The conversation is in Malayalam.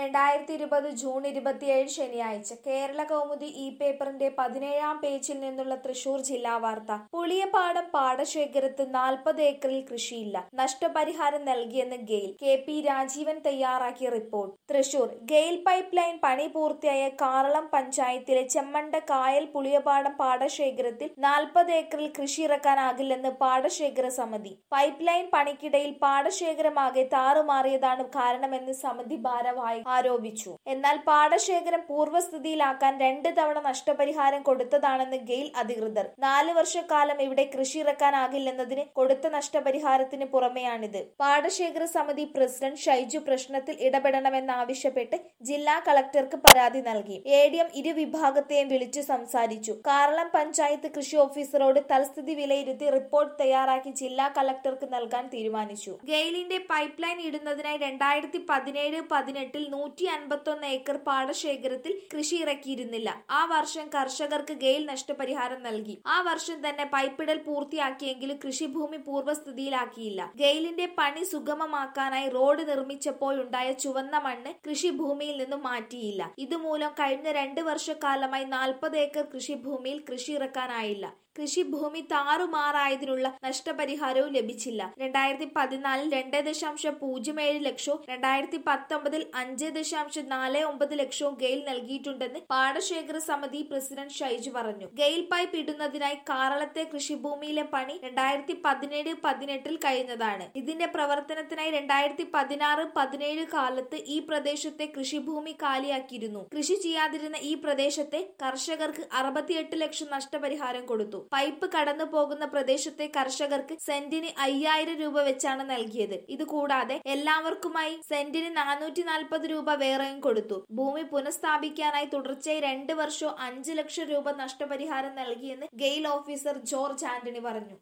രണ്ടായിരത്തി ഇരുപത് ജൂൺ ഇരുപത്തിയേഴ് ശനിയാഴ്ച കേരള കൗമുദി ഇ പേപ്പറിന്റെ പതിനേഴാം പേജിൽ നിന്നുള്ള തൃശൂർ ജില്ലാ വാർത്ത പുളിയപാടം പാടശേഖരത്ത് നാൽപ്പത് ഏക്കറിൽ കൃഷിയില്ല നഷ്ടപരിഹാരം നൽകിയെന്ന് ഗെയിൽ കെ പി രാജീവൻ തയ്യാറാക്കിയ report Thrissur GAIL pipeline പണി പൂർത്തിയായ കാറളം പഞ്ചായത്തിലെ ചെമ്മണ്ട കായൽ പുളിയപാടം പാടശേഖരത്തിൽ നാൽപ്പത് ഏക്കറിൽ കൃഷി ഇറക്കാനാകില്ലെന്ന് പാടശേഖര സമിതി പൈപ്പ് ലൈൻ പണിക്കിടയിൽ പാടശേഖരമാകെ താറുമാറിയതാണ് കാരണമെന്ന് സമിതി ഭാരവാഹി ആരോപിച്ചു എന്നാൽ പാടശേഖരം പൂർവ്വസ്ഥിതിയിലാക്കാൻ രണ്ട് തവണ നഷ്ടപരിഹാരം കൊടുത്തതാണെന്ന് ഗെയിൽ അധികൃതർ നാല് വർഷക്കാലം ഇവിടെ കൃഷി ഇറക്കാനാകില്ലെന്നതിന് കൊടുത്ത നഷ്ടപരിഹാരത്തിന് പുറമെയാണിത് പാടശേഖര സമിതി പ്രസിഡന്റ് ഷൈജു പ്രശ്നത്തിൽ ഇടപെടണമെന്നാവശ്യപ്പെട്ട് ജില്ലാ കളക്ടർക്ക് പരാതി നൽകി എ ഡി എം ഇരു വിഭാഗത്തെയും വിളിച്ചു സംസാരിച്ചു കാറളം പഞ്ചായത്ത് കൃഷി ഓഫീസറോട് തൽസ്ഥിതി വിലയിരുത്തി റിപ്പോർട്ട് തയ്യാറാക്കി ജില്ലാ കളക്ടർക്ക് നൽകാൻ തീരുമാനിച്ചു ഗെയിലിന്റെ പൈപ്പ് ലൈൻ ഇടുന്നതിനായി രണ്ടായിരത്തി പതിനേഴ് പതിനെട്ടിൽ നൂറ്റി അൻപത്തൊന്ന് ഏക്കർ പാടശേഖരത്തിൽ കൃഷി ഇറക്കിയിരുന്നില്ല ആ വർഷം കർഷകർക്ക് ഗെയിൽ നഷ്ടപരിഹാരം നൽകി ആ വർഷം തന്നെ പൈപ്പിടൽ പൂർത്തിയാക്കിയെങ്കിലും കൃഷിഭൂമി പൂർവ്വസ്ഥിതിയിലാക്കിയില്ല ഗെയിലിന്റെ പണി സുഗമമാക്കാനായി റോഡ് നിർമ്മിച്ചപ്പോഴുണ്ടായ ചുവന്ന മണ്ണ് കൃഷിഭൂമിയിൽ നിന്നും മാറ്റിയില്ല ഇതുമൂലം കഴിഞ്ഞ രണ്ട് വർഷക്കാലമായി നാൽപ്പത് ഏക്കർ കൃഷിഭൂമിയിൽ കൃഷി ഇറക്കാനായില്ല കൃഷിഭൂമി താറുമാറായതിനുള്ള നഷ്ടപരിഹാരവും ലഭിച്ചില്ല രണ്ടായിരത്തി പതിനാലിൽ രണ്ട് ദശാംശം പൂജ്യം ഏഴ് ലക്ഷവും രണ്ടായിരത്തി പത്തൊമ്പതിൽ അഞ്ച് ദശാംശം നാല് ഒമ്പത് ലക്ഷവും ഗെയിൽ നൽകിയിട്ടുണ്ടെന്ന് പാടശേഖര സമിതി പ്രസിഡന്റ് ഷൈജു പറഞ്ഞു ഗെയിൽ പൈപ്പ് ഇടുന്നതിനായി കാറളത്തെ കൃഷിഭൂമിയിലെ പണി രണ്ടായിരത്തി പതിനേഴ് പതിനെട്ടിൽ കഴിഞ്ഞതാണ് ഇതിന്റെ പ്രവർത്തനത്തിനായി രണ്ടായിരത്തി പതിനാറ് പതിനേഴ് കാലത്ത് ഈ പ്രദേശത്തെ കൃഷിഭൂമി കാലിയാക്കിയിരുന്നു കൃഷി ചെയ്യാതിരുന്ന ഈ പ്രദേശത്തെ കർഷകർക്ക് അറുപത്തിയെട്ട് ലക്ഷം നഷ്ടപരിഹാരം കൊടുത്തു പൈപ്പ് കടന്നു പോകുന്ന പ്രദേശത്തെ കർഷകർക്ക് സെന്റിന് അയ്യായിരം രൂപ വെച്ചാണ് നൽകിയത് ഇത് കൂടാതെ എല്ലാവർക്കുമായി സെന്റിന് നാനൂറ്റി നാൽപ്പത് രൂപ വേറെയും കൊടുത്തു ഭൂമി പുനഃസ്ഥാപിക്കാനായി തുടർച്ചയായി രണ്ട് വർഷവും അഞ്ച് ലക്ഷം രൂപ നഷ്ടപരിഹാരം നൽകിയെന്ന് ഗെയിൽ ഓഫീസർ ജോർജ് ആന്റണി പറഞ്ഞു